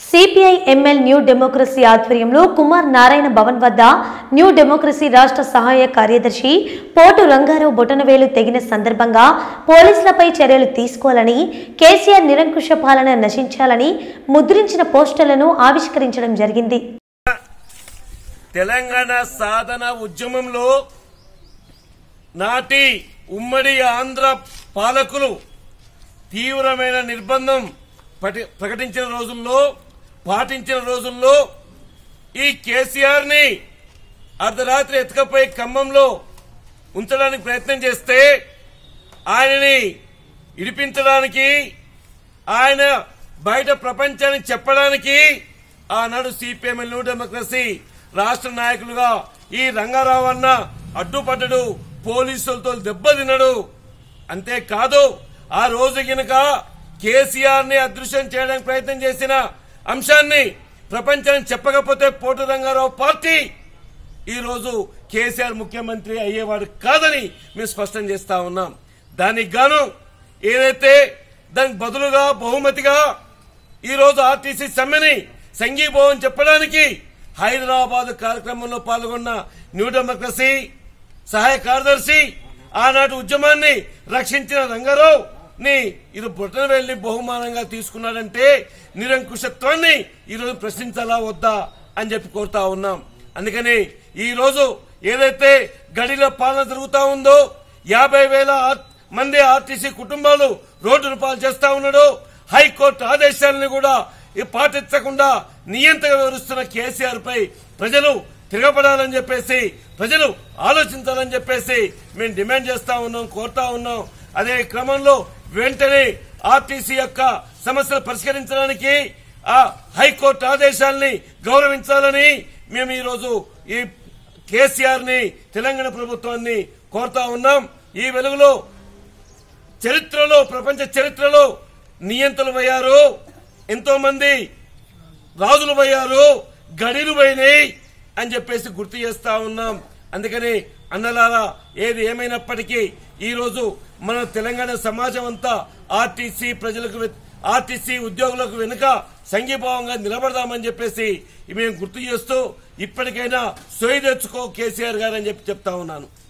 CPI ML new democracy ఆధ్వర్యంలో కుమార్ నారాయణ భవన్ వద్ద new democracy రాష్ట్ర సహాయ కార్యదర్శి పోటు రంగారావు బొటనవేలు తెగిన సందర్భంగా పోలీసులపై చర్యలు తీసుకోవాలని కేసీఆర్ నిరంకుశ పాలన నశించాలని ముద్రించిన పోస్టర్లను ఆవిష్కరించడం జరిగింది తెలంగాణ సాధన ఉద్యమంలో నాటి ఉమ్మడి ఆంధ్ర పాలకులు తీవ్రమైన నిర్బంధం పటి- ప్రకటించిన రోజుల్లో పాటించిన రోజుల్లో ఈ కేసీఆర్ ని అర్ధరాత్రి ఎత్తుకపోయి ఖమ్మంలో ఉంచడానికి ప్రయత్నం చేస్తే ఆయనని ఇడిపించడానికి ఆయన బయట ప్రపంచానికి చెప్పడానికి ఆనాడు సిపిఎం న్యూ డెమోక్రసీ రాష్ట్ర నాయకులుగా ఈ రంగారావు అన్న అడ్డుపడ్డడు పోలీసులతో దెబ్బతినడు అంతేకాదు ఆ రోజు గినక కేసీఆర్ ని అదృశ్యం చేయడానికి ప్రయత్నం చేసిన అంశాన్ని ప్రపంచానికి చెప్పకపోతే పోటు రంగారావు పార్టీ ఈ రోజు కేసీఆర్ ముఖ్యమంత్రి అయ్యేవాడు కాదని మేము స్పష్టం చేస్తా ఉన్నాం దానికి గాను ఏదైతే దానికి బదులుగా బహుమతిగా ఈ రోజు ఆర్టీసీ సమ్మెని సంఘీభావం చెప్పడానికి హైదరాబాద్ కార్యక్రమంలో పాల్గొన్న న్యూ డెమోక్రసీ సహాయ కార్యదర్శి ఆనాటి ఉద్యమాన్ని రక్షించిన రంగారావు ని ఇది బుట్టన వెళ్లి బహుమానంగా తీసుకున్నాడంటే నిరంకుశత్వాన్ని ఈరోజు ప్రశ్నించాలా వద్దా అని చెప్పి కోరుతా ఉన్నాం అందుకని ఈ రోజు ఏదైతే గడిలో పాలన జరుగుతా ఉందో యాభై వేల ఆర్- మంది ఆర్టీసీ కుటుంబాలు రోడ్డు పాలు చేస్తా ఉన్నాడు హైకోర్టు ఆదేశాలను కూడా ఈ పాటించకుండా నియంత్రణ వివరిస్తున్న కేసీఆర్ పై ప్రజలు తిరగబడాలని చెప్పేసి ప్రజలు ఆలోచించాలని చెప్పేసి మేము డిమాండ్ చేస్తా ఉన్నాం కోరుతా ఉన్నాం అదే క్రమంలో వెంటనే ఆర్టీసీ యొక్క సమస్యలు పరిష్కరించడానికి ఆ హైకోర్టు ఆదేశాల్ని గౌరవించాలని మేము ఈ రోజు ఈ కేసీఆర్ ని తెలంగాణ ప్రభుత్వాన్ని కోరుతా ఉన్నాం ఈ వెలుగులో చరిత్రలో ప్రపంచ చరిత్రలో నియంతలు పోయారు ఎంతో మంది రాజులు పోయారు గడిలు పోయినాయి అని చెప్పేసి గుర్తు చేస్తా ఉన్నాం అందుకని అన్నలారా ఏది ఏమైనప్పటికీ ఈ రోజు మన తెలంగాణ సమాజం అంతా ఆర్టీసీ ప్రజలకు వె- ఆర్టీసీ ఉద్యోగులకు వెనుక సంఘీభావంగా నిలబడదామని చెప్పేసి మేము గుర్తు చేస్తూ ఇప్పటికైనా సొయ్యి తెచ్చుకో కేసీఆర్ గారు అని చెప్పి చెప్తా ఉన్నాను